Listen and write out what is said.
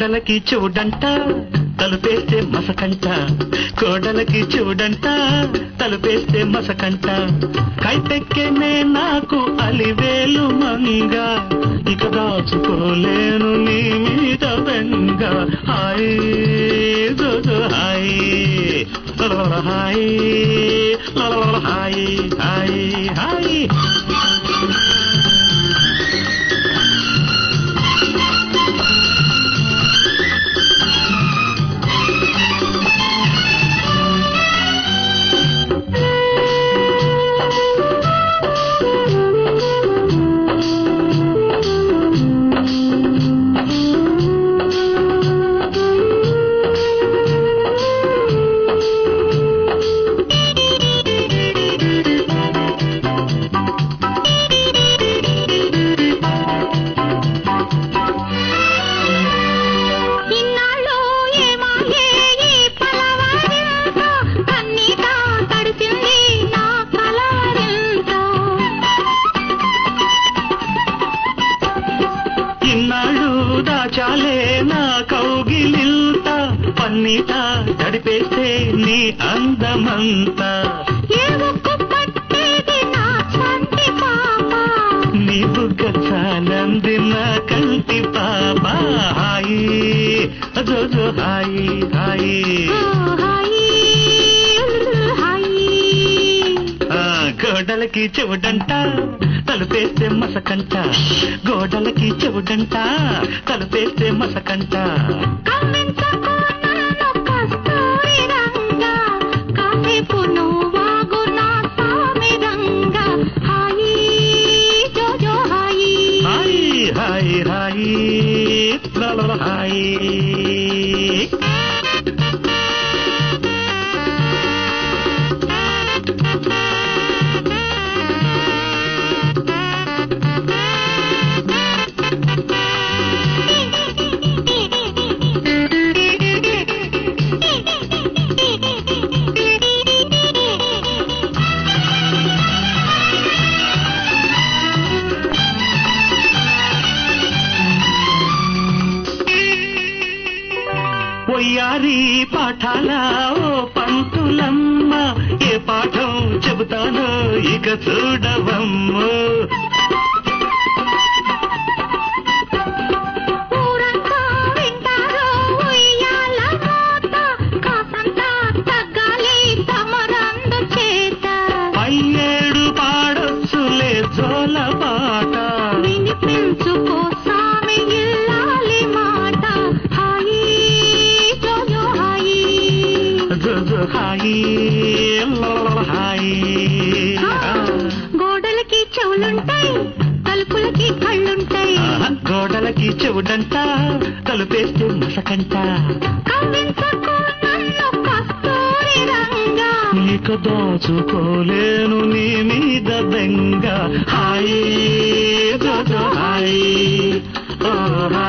కోడలకి చూడంట తలుపేస్తే మసకంట కోడలకి చూడంట తలుపేస్తే మసకంట కైపెక్కెనే నాకు అలివేలు మంగ ఇక దాచుకోలేను నీ మీద బెంగ హాయ్ జోజో హాయ్ లలల హాయ్ లలల హాయ్ హాయ్ హాయ్ ఇన్నాళ్ళు ఏమాయే ఈ పలవరింత కన్నీట తడిసింది నా కలవరింత ఇన్నాళ్ళు దాచాలే నా కౌగిలింత పన్నీట తడిపేస్తే నీ అందమంతా ఏ ముక్కు పట్టేది నా చంటి పాప నీ బుగ్గ చాలంది నా కంటి పాప హాయి జోజో హాయి హాయి ఓ హాయి హాయి ఆ, గోడలకి చెవుడంట తలుపేస్తే మసకంట గోడలకి చెవుడంట తలుపేస్తే మసకంట కవ్వించకు నన్ను కస్తూరి రంగా కాసేపు నువ్వాగు నా సామి రంగా హాయి జోజో హాయి హాయి హాయి హాయి లలల హాయి ఒయ్యారి పాఠాల ఓ పంతులమ్మ ఏ పాఠం చెబుతానో ఇక చూడవమ్మో ఊరంతా వింటారో ఉయ్యాల మోత కాసంతా తగ్గాలి తమరందు చేత పయ్యేడు పాడొచ్చులే జోల పాట వినిపించుకో సామి ఇల్లాలి మాట హాయి జోజో హాయి జోజో హాయి లలల హాయి గోడలకి చెవులుంటాయి తలుపులకి కళ్ళుంటాయి ఆహా, గోడలకి చెవుడంట తలుపేస్తే మసకంట కవ్వించకు నన్ను కస్తూరి రంగా ఇక దాచుకోలేను నీ మీద బెంగ హాయి జోజో హాయి ఓ